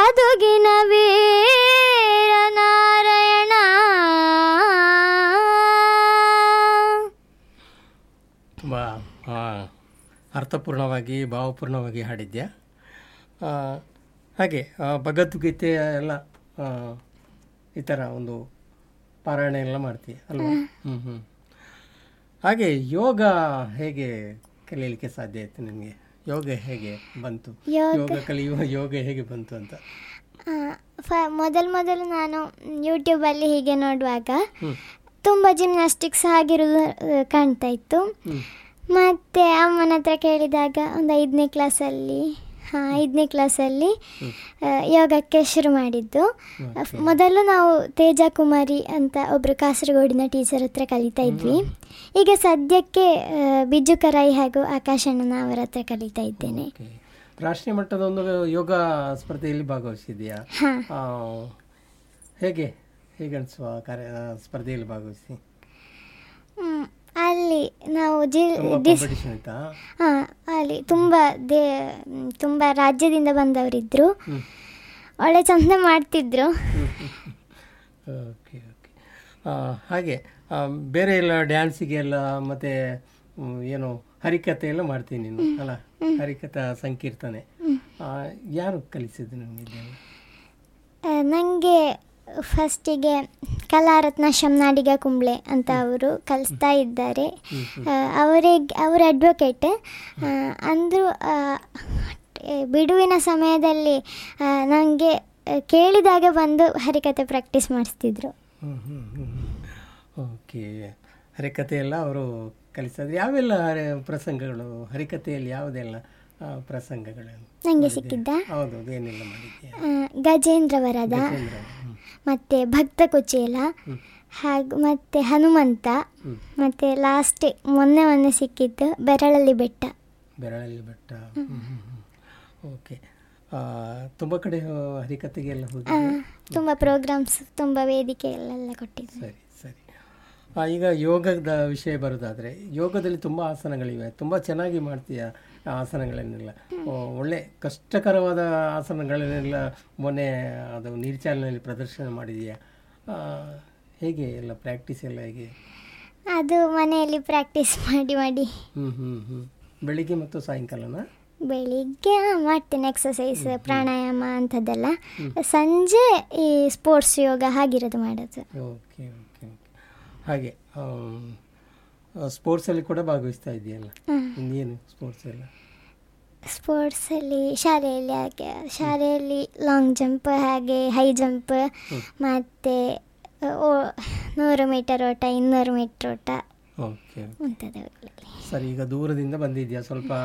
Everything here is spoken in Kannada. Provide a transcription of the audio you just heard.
ಗದುಗಿನ ವೀರ ನಾರಾಯಣ ತುಂಬ ಅರ್ಥಪೂರ್ಣವಾಗಿ ಭಾವಪೂರ್ಣವಾಗಿ ಹಾಡಿದ್ಯಾ ಆ, ಹಾಗೆ ಆ, ಭಗವದ್ಗೀತೆ ಎಲ್ಲ ಆ, ಈ ಥರ ಒಂದು ಪಾರಾಯಣ ಎಲ್ಲ ಮಾಡ್ತೀಯ ಅಲ್ವಾ ಹ್ಞೂ ಹ್ಞೂ ಹಾಗೆ ಯೋಗ ಹೇಗೆ ಕಲಿಯಲಿಕ್ಕೆ ಸಾಧ್ಯ ಆಯಿತು ನಿನಗೆ ಯೋಗ ಹೇಗೆ ಬಂತು ಯೋಗ ಯೋಗ ಕಲಿಯುವ ಯೋಗ ಹೇಗೆ ಬಂತು ಅಂತ ಆ, ಫ ಮೊದಲು ಮೊದಲು ನಾನು ಯೂಟ್ಯೂಬಲ್ಲಿ ಹೀಗೆ ನೋಡುವಾಗ ಹ್ಞೂ ತುಂಬ ಜಿಮ್ನಾಸ್ಟಿಕ್ಸ್ ಆಗಿರೋದು ಆ, ಕಾಣ್ತಾ ಇತ್ತು ಹ್ಞೂ ಮತ್ತು ಅಮ್ಮನ ಹತ್ರ ಕೇಳಿದಾಗ ಒಂದು ಐದನೇ ಕ್ಲಾಸಲ್ಲಿ ಹಾಂ ಐದನೇ ಕ್ಲಾಸಲ್ಲಿ ಆ, ಯೋಗಕ್ಕೆ ಶುರು ಮಾಡಿದ್ದು Okay. ಮೊದಲು ನಾವು ತೇಜ ಕುಮಾರಿ ಅಂತ ಒಬ್ಬರು ಕಾಸರಗೋಡಿನ ಟೀಚರ್ ಹತ್ರ ಕಲಿತಾ ಇದ್ವಿ ಈಗ ಸದ್ಯಕ್ಕೆ ಆ, ಬಿಜು ಕರಾಯಿ ಹಾಗೂ ಆಕಾಶಣ್ಣನ ಅವರ ಹತ್ರ ಕಲಿತಾ ಇದ್ದೇನೆ ಓಕೆ ರಾಷ್ಟ್ರೀಯ ಮಟ್ಟದ ಒಂದು ಯೋಗ ಸ್ಪರ್ಧೆಯಲ್ಲಿ ಭಾಗವಹಿಸಿದೆಯಾ ಹಾಂ ಆ, ಹೇಗೆ ಹೇಗೆ ಅನಿಸುವ ಕಾರ್ಯ ಸ್ಪರ್ಧೆಯಲ್ಲಿ ಭಾಗವಹಿಸಿ ಹ್ಮ್. ಅಲ್ಲಿ ನಾವು ಜಿ ತುಂಬ ಡಿಸ್ ಕಾಂಪಿಟೇಷನ್ ಇತ್ತಾ ಹಾಂ ಅಲ್ಲಿ ತುಂಬ ದೇ ಮ್, ತುಂಬ ರಾಜ್ಯದಿಂದ ಬಂದವರಿದ್ದರು ಹ್ಮ್. ಒಳ್ಳೆ ಚಂದ ಮಾಡ್ತಿದ್ರು ಓಕೆ ಓಕೆ ಆ, ಹಾಗೆ ಆ, ಬೇರೆ ಎಲ್ಲ ಡ್ಯಾನ್ಸಿಗೆ ಎಲ್ಲ ಮತ್ತು ಏನು ಹರಿಕತೆ ಎಲ್ಲ ಮಾಡ್ತೀನಿ ನೀನು ಅಲ್ಲ ಹರಿಕಥಾ ಸಂಕೀರ್ತನೆ ಆ, ಯಾರು ಕಲಿಸಿದ್ದು ನನಗೆ ಇದೆಲ್ಲ ನನಗೆ ಫಸ್ಟಿಗೆ ಕಲಾರತ್ನ ಶಮ್ನಾಡಿಗ ಕುಂಬ್ಳೆ ಅಂತ ಅವರು ಕಲಿಸ್ತಾ ಇದ್ದಾರೆ ಆ, ಅವರೇ ಅವರ ಅಡ್ವೊಕೇಟ್ ಅಂದರು ಬಿಡುವಿನ ಸಮಯದಲ್ಲಿ ನನಗೆ ಕೇಳಿದಾಗ ಬಂದು ಹರಿಕತೆ ಪ್ರಾಕ್ಟೀಸ್ ಮಾಡಿಸ್ತಿದ್ರು ಹ್ಞೂ ಹ್ಞೂ ಹ್ಞೂ ಓಕೆ ಹರಿಕತೆ ಎಲ್ಲ ಅವರು ಕಲಿಸಿದ್ರೆ ಯಾವೆಲ್ಲ ಹರಿ ಪ್ರಸಂಗಗಳು ಹರಿಕತೆಯಲ್ಲಿ ಯಾವುದೆಲ್ಲ ಆ, ಪ್ರಸಂಗಗಳು ನನಗೆ ಸಿಕ್ಕಿದ್ದ ಹೌದು ಏನೆಲ್ಲ ಮಾಡಿದ್ಯಾ ಆ, ಗಜೇಂದ್ರ ವರದ ಚಂದ್ರ ಹ್ಮ್. ಮತ್ತು ಭಕ್ತ ಕುಚೇಲ ಹ್ಮ್. ಹಾಗೂ ಮತ್ತು ಹನುಮಂತ ಹ್ಮ್. ಮತ್ತು ಲಾಸ್ಟ್ ಮೊನ್ನೆ ಮೊನ್ನೆ ಸಿಕ್ಕಿದ್ದು ಬೆರಳಲ್ಲಿ ಬೆಟ್ಟ ಬೆರಳಲ್ಲಿ ಬೆಟ್ಟ ಓಕೆ ತುಂಬ ಕಡೆ ಆ, ಹರಿಕತೆಗೆಲ್ಲ ಹೋಗಿ ತುಂಬ ಪ್ರೋಗ್ರಾಮ್ಸ್ ತುಂಬ ವೇದಿಕೆಯಲ್ಲೆಲ್ಲ ಕೊಟ್ಟಿದ್ರು ಸರಿ ಸರಿ ಆ, ಈಗ ಯೋಗದ ವಿಷಯ ಬರೋದಾದರೆ ಯೋಗದಲ್ಲಿ ತುಂಬ ಆಸನಗಳಿವೆ ತುಂಬ ಚೆನ್ನಾಗಿ ಮಾಡ್ತೀಯ ಆ ಆಸನಗಳನ್ನೆಲ್ಲ ಓ, ಒಳ್ಳೆ ಕಷ್ಟಕರವಾದ ಆಸನಗಳನ್ನೆಲ್ಲ ಮೊನ್ನೆ ಅದು ನೀರ್ಚಾಲಿನಲ್ಲಿ ಪ್ರದರ್ಶನ ಮಾಡಿದೀಯ ಆ, ಹೇಗೆ ಎಲ್ಲ ಪ್ರಾಕ್ಟೀಸ್ ಎಲ್ಲ ಹೇಗೆ ಅದು ಮನೆಯಲ್ಲಿ ಪ್ರಾಕ್ಟೀಸ್ ಮಾಡಿ ಮಾಡಿ ಹ್ಞೂ ಹ್ಞೂ ಹ್ಞೂ ಬೆಳಿಗ್ಗೆ ಮತ್ತು ಸಾಯಂಕಾಲನಾ ಬೆಳಿಗ್ಗೆ ಮಾಡ್ತೇನೆ ಎಕ್ಸಸೈಸ್ ಪ್ರಾಣಾಯಾಮ ಅಂಥದ್ದೆಲ್ಲ ಸಂಜೆ ಈ ಸ್ಪೋರ್ಟ್ಸ್ ಯೋಗ ಹಾಗಿರೋದು ಮಾಡೋದು ಓಕೆ ಓಕೆ ಓಕೆ ಹಾಗೆ ಸ್ಪೋರ್ಟ್ಸಲ್ಲಿ ಕೂಡ ಭಾಗವಹಿಸ್ತಾ ಇದೆಯಲ್ಲ ಇನ್ನೇನು ಸ್ಪೋರ್ಟ್ಸ್ ಎಲ್ಲ ಸ್ಪೋರ್ಟ್ಸಲ್ಲಿ ಶಾಲೆಯಲ್ಲಿ ಹಾಗೆ ಶಾಲೆಯಲ್ಲಿ ಲಾಂಗ್ ಜಂಪ್ ಹಾಗೆ ಹೈ ಜಂಪ್ ಮತ್ತು ನೂರು ಮೀಟರ್ ಓಟ ಇನ್ನೂರು ಮೀಟರ್ ಓಟ ಓಕೆ ಮುಂತಾದವುಗಳಲ್ಲಿ ಸರಿ ಈಗ ದೂರದಿಂದ ಬಂದಿದ್ಯಾ ಸ್ವಲ್ಪ